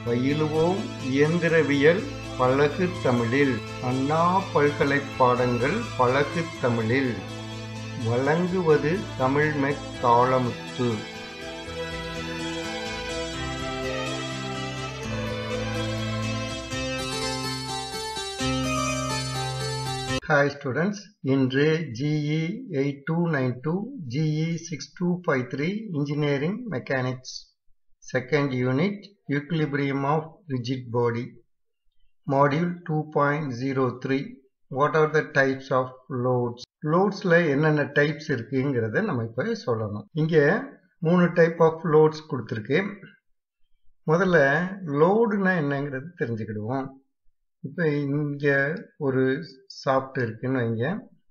பயிலுவோம் இயந்திரவியல் பழகு தமிழில் அண்ணா பல்கலை பாடங்கள் பழகு தமிழில் வழங்குவது தமிழ்மெக் தாளமுத்து ஹாய் ஸ்டூடெண்ட்ஸ் இன்று GE eight two nine two GE six two five three engineering mechanics second unit equilibrium of rigid body module two point zero three what are the types of loads லோட்ஸில் என்னென்ன types இருக்குங்கிறத நம்ம இப்போ சொல்லணும் இங்கே மூணு type of loads கொடுத்துருக்கு முதல்ல லோடுனா என்னங்கிறது தெரிஞ்சுக்கிடுவோம் இப்போ இங்கே ஒரு சாஃப்ட் இருக்குன்னு வைங்க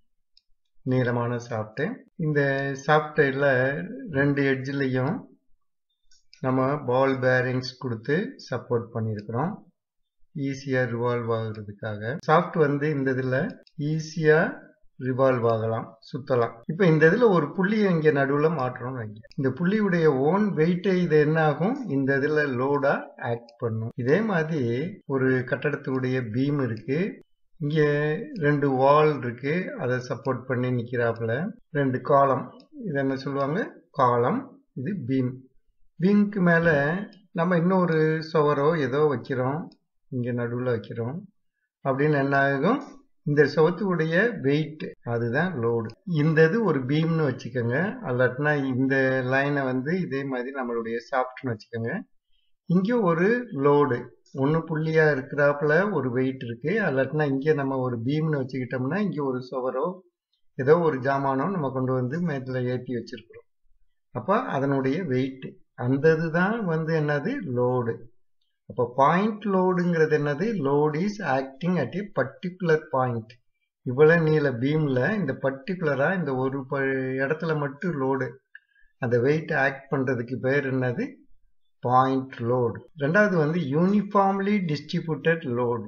நீளமான சாஃப்ட்டு இந்த சாஃப்ட்வேரில் ரெண்டு எட்ஜ்லேயும் நம்ம பால் பேரிங்ஸ் கொடுத்து சப்போர்ட் பண்ணியிருக்கிறோம் ஈஸியாக ரிவால்வ் ஆகுறதுக்காக சாஃப்ட் வந்து இந்த இதில் ஈஸியாக ரிவால்வ் ஆகலாம் சுத்தலாம் இப்போ இந்த இதில் ஒரு புள்ளியை இங்கே நடுவில் மாற்றணும்னு வைங்க இந்த புள்ளியுடைய ஓன் வெயிட்டை இது என்ன ஆகும் இந்த இதில் லோடாக ஆக்ட் பண்ணும் இதே மாதிரி ஒரு கட்டடத்துடைய பீம் இருக்கு இங்கே ரெண்டு வால் இருக்கு அதை சப்போர்ட் பண்ணி நிற்கிறாப்புல ரெண்டு காலம் இது என்ன சொல்லுவாங்க காலம் இது பீம் பீம்க்கு மேலே நம்ம இன்னொரு சுவரோ ஏதோ வைக்கிறோம் இங்கே நடுவில் வைக்கிறோம் அப்படின்னு என்ன ஆகும் இந்த சவத்துடைய வெயிட் அதுதான் லோடு இந்த இது ஒரு பீம்னு வச்சுக்கோங்க அல்லாட்டினா இந்த லைனை வந்து இதே மாதிரி நம்மளுடைய சாஃப்ட்னு வச்சுக்கோங்க இங்கே ஒரு லோடு ஒன்று புள்ளியாக இருக்கிறாப்புல ஒரு வெயிட் இருக்கு அல்லாட்டினா இங்கே நம்ம ஒரு பீம்னு வச்சுக்கிட்டோம்னா இங்கே ஒரு சுவரோ ஏதோ ஒரு ஜாமானோ நம்ம கொண்டு வந்து மேட்டில் ஏற்றி வச்சிருக்கிறோம் அப்போ அதனுடைய வெயிட் அந்த இதுதான் வந்து என்னது லோடு அப்போ பாயிண்ட் லோடுங்கிறது என்னது load is acting at a particular point இவ்வளவு நீள பீம்ல இந்த பர்டிகுலரா இந்த ஒரு இடத்துல மட்டும் லோடு அந்த வெயிட் ஆக்ட் பண்றதுக்கு பேர் என்னது பாயிண்ட் லோடு ரெண்டாவது வந்து யூனிஃபார்ம்லி டிஸ்ட்ரிபியூட்டட் லோடு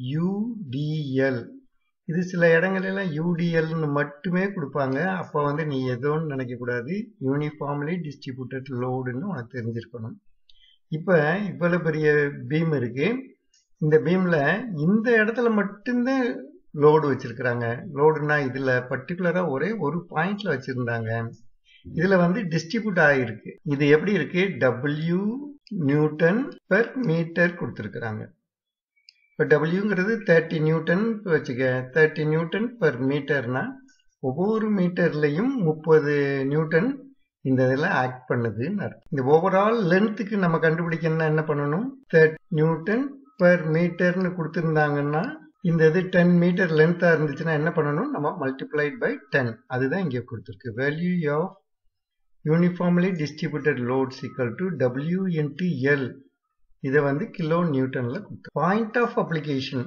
யூடிஎல் இது சில இடங்களெல்லாம் யூடிஎல்னு மட்டுமே கொடுப்பாங்க அப்போ வந்து நீ எதோன்னு நினைக்கக்கூடாது யூனிஃபார்ம்லி டிஸ்ட்ரிபியூட்டட் லோடுன்னு உனக்கு தெரிஞ்சிருக்கணும் இப்போ இவ்வளவு பெரிய பீம் இருக்கு இந்த பீம்ல இந்த இடத்துல மட்டும்தான் லோடு வச்சிருக்கிறாங்க லோடுனா இதுல பர்டிகுலரா ஒரே ஒரு பாயிண்ட்ல வச்சிருந்தாங்க இதுல வந்து டிஸ்ட்ரிபியூட் ஆகிருக்கு இது எப்படி இருக்கு டபிள்யூ நியூட்டன் பெர் மீட்டர் கொடுத்துருக்குறாங்க இப்போ டபிள்யூங்கிறது தேர்ட்டி நியூட்டன் வச்சுக்க தேர்ட்டி நியூட்டன் பெர் மீட்டர்னா ஒவ்வொரு மீட்டர்லையும் முப்பது நியூட்டன் இந்த இதில் ஆக்ட் பண்ணுதுன்னு அர்த்தம் இந்த ஓவரால் லென்த்துக்கு நம்ம கண்டுபிடிக்கணும்னா என்ன பண்ணணும் தேர்ட் நியூட்டன் பெர் மீட்டர்னு கொடுத்துருந்தாங்கன்னா இந்த இது டென் மீட்டர் லென்த்தாக இருந்துச்சுன்னா என்ன பண்ணணும் நம்ம மல்டிப்ளைட் பை டென் அதுதான் இங்கே கொடுத்துருக்கு value of uniformly distributed loads equal to W into L இதை வந்து கிலோ நியூட்டனில் கொடுத்து பாயிண்ட் ஆஃப் அப்ளிகேஷன்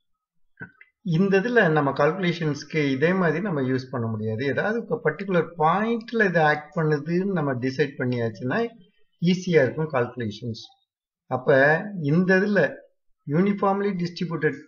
இந்த இதில் நம்ம கால்குலேஷன்ஸ்க்கு இதே மாதிரி நம்ம யூஸ் பண்ண முடியாது ஏதாவது இப்போ பர்டிகுலர் பாயிண்ட்ல இது ஆக்ட் பண்ணுதுன்னு நம்ம டிசைட் பண்ணியாச்சுன்னா ஈஸியாக இருக்கும் கால்குலேஷன்ஸ் அப்போ இந்த இதில் யூனிஃபார்ம்லி டிஸ்ட்ரிபியூட்டட்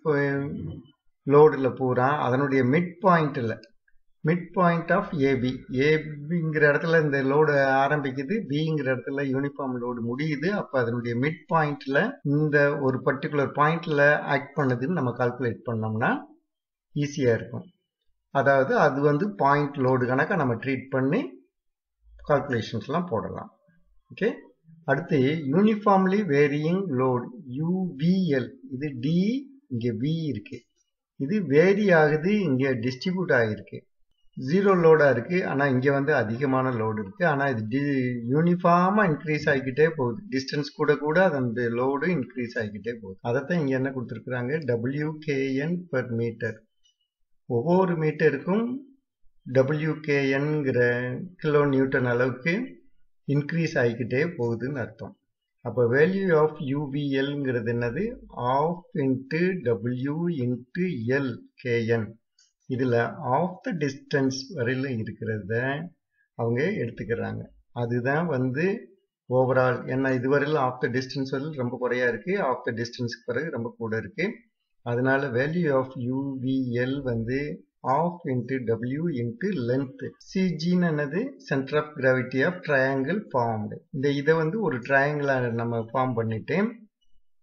லோடில் பூரா அதனுடைய மிட் பாயிண்டில் மிட் பாயிண்ட் ஆஃப் ஏபி ஏபிங்கிற இடத்துல இந்த லோடு ஆரம்பிக்குது பிங்கிற இடத்துல யூனிஃபார்ம் லோடு முடியுது அப்போ அதனுடைய மிட் பாயிண்ட்ல இந்த ஒரு பர்டிகுலர் பாயிண்ட்ல ஆக்ட் பண்ணுதுன்னு நம்ம கால்குலேட் பண்ணோம்னா ஈஸியாக இருக்கும் அதாவது அது வந்து பாயிண்ட் லோடு கணக்காக நம்ம ட்ரீட் பண்ணி கால்குலேஷன்ஸ்லாம் போடலாம் ஓகே அடுத்து யூனிஃபார்ம்லி வேரியிங் லோடு யூவிஎல் இது டி இங்கே வி இருக்கு இது வேரி ஆகுது இங்கே டிஸ்ட்ரிபியூட் ஆகிருக்கு ஜீரோ லோடாக இருக்குது ஆனால் இங்கே வந்து அதிகமான லோடு இருக்குது ஆனால் இது டி யூனிஃபார்மாக இன்க்ரீஸ் ஆகிக்கிட்டே போகுது டிஸ்டன்ஸ் கூட கூட அந்த லோடு இன்க்ரீஸ் ஆகிக்கிட்டே போகுது அதைத்தான் இங்கே என்ன கொடுத்துருக்குறாங்க டபிள்யூகேஎன் பெர் மீட்டர் ஒவ்வொரு மீட்டருக்கும் டபிள்யூகேஎன்கிற கிலோ நியூட்டன் அளவுக்கு இன்க்ரீஸ் ஆகிக்கிட்டே போகுதுன்னு அர்த்தம் அப்போ வேல்யூ ஆஃப் யூவிஎல்ங்கிறது என்னது half into W into L K N இதில் ஆஃப் த டிஸ்டன்ஸ் வரையில் இருக்கிறத அவங்க எடுத்துக்கிறாங்க அதுதான் வந்து ஓவரால் ஏன்னா இதுவரையில் ஆஃப் த டிஸ்டன்ஸ் வரையில் ரொம்ப குறையா இருக்கு ஆஃப் த டிஸ்டன்ஸ்க்கு பிறகு ரொம்ப கூட இருக்கு அதனால வேல்யூ ஆஃப் யூவிஎல் வந்து half into W into length சிஜின்னு என்னது centre of gravity of triangle formed இந்த இதை வந்து ஒரு ட்ரையாங்கிளை நம்ம ஃபார்ம் பண்ணிட்டு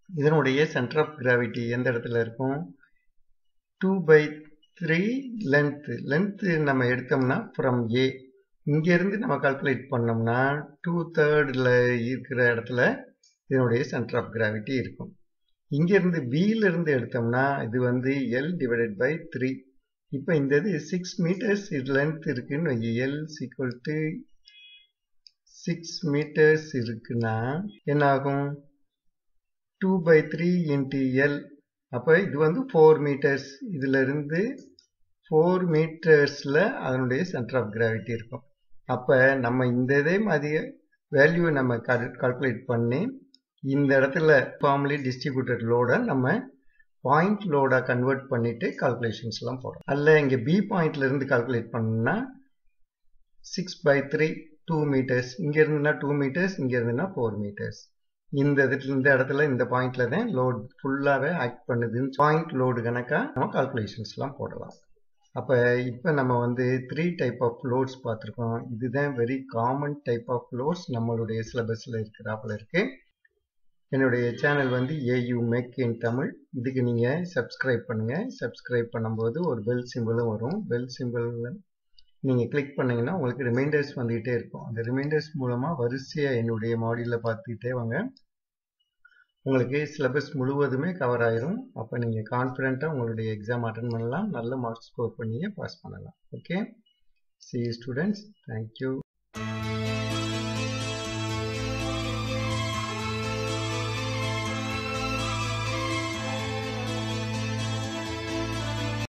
இதனுடைய சென்டர் ஆஃப் கிராவிட்டி எந்த இடத்துல இருக்கும் two by three length length நம்ம எடுத்தோம்னா ஃப்ரம் ஏ இங்கேருந்து நம்ம கால்குலேட் பண்ணோம்னா டூ தேர்டில் இருக்கிற இடத்துல இதனுடைய சென்டர் ஆஃப் கிராவிட்டி இருக்கும் இங்கேருந்து பியிலிருந்து எடுத்தோம்னா இது வந்து எல் டிவைடட் பை த்ரீ இப்போ இந்த இது சிக்ஸ் மீட்டர்ஸ் இது லென்த் இருக்குன்னு வைங்க L equal to six metres இருக்குன்னா என்ன ஆகும் two by three into L அப்போ இது வந்து ஃபோர் மீட்டர்ஸ் இதில் இருந்து ஃபோர் மீட்டர்ஸில் அதனுடைய சென்டர் ஆஃப் கிராவிட்டி இருக்கும் அப்போ நம்ம இந்த இதே மாதிரி வேல்யூவை நம்ம கால்குலேட் பண்ணி இந்த இடத்துல ஃபார்ம்லி டிஸ்ட்ரிபியூட்டட் லோடை நம்ம பாயிண்ட் லோடாக கன்வெர்ட் பண்ணிட்டு கால்குலேஷன்ஸ்லாம் போடுறோம் அல்ல இங்கே பி பாயிண்ட்ல இருந்து கால்குலேட் பண்ணோம்னா six by three two metres இங்கே இருந்துன்னா டூ மீட்டர்ஸ் இங்கே இருந்துன்னா ஃபோர் மீட்டர்ஸ் இந்த இடத்துல இந்த இடத்துல இந்த பாயிண்ட்ல தான் லோட் ஃபுல்லாகவே ஆக்ட் பண்ணுதுன்னு பாயிண்ட் லோடு கணக்காக நம்ம கால்குலேஷன்ஸ்லாம் போடலாம் அப்போ இப்போ நம்ம வந்து த்ரீ டைப் ஆஃப் லோட்ஸ் பார்த்துருக்கோம் இதுதான் very common type of loads நம்மளுடைய சிலபஸில் இருக்கிறாப்புல இருக்கு என்னுடைய சேனல் வந்து ஏயு மேக் இன் தமிழ் இதுக்கு நீங்கள் சப்ஸ்கிரைப் பண்ணுங்கள் சப்ஸ்கிரைப் பண்ணும்போது ஒரு பெல் சிம்பிளும் வரும் பெல் சிம்பிள் நீங்கள் கிளிக் பண்ணிங்கன்னா உங்களுக்கு ரிமைண்டர்ஸ் வந்துகிட்டே இருக்கும் அந்த ரிமைண்டர்ஸ் மூலமாக வரிசையாக என்னுடைய மாடியில் பார்த்துக்கிட்டே வாங்க உங்களுக்கு சிலபஸ் முழுவதுமே கவர் ஆயிரும் அப்போ நீங்கள் கான்ஃபிடென்ட்டாக உங்களுடைய எக்ஸாம் அட்டன் பண்ணலாம் நல்ல மார்க்ஸ் ஸ்கோர் பண்ணியே பாஸ் பண்ணலாம் ஓகே சி ஸ்டூடெண்ட்ஸ் தேங்க்யூ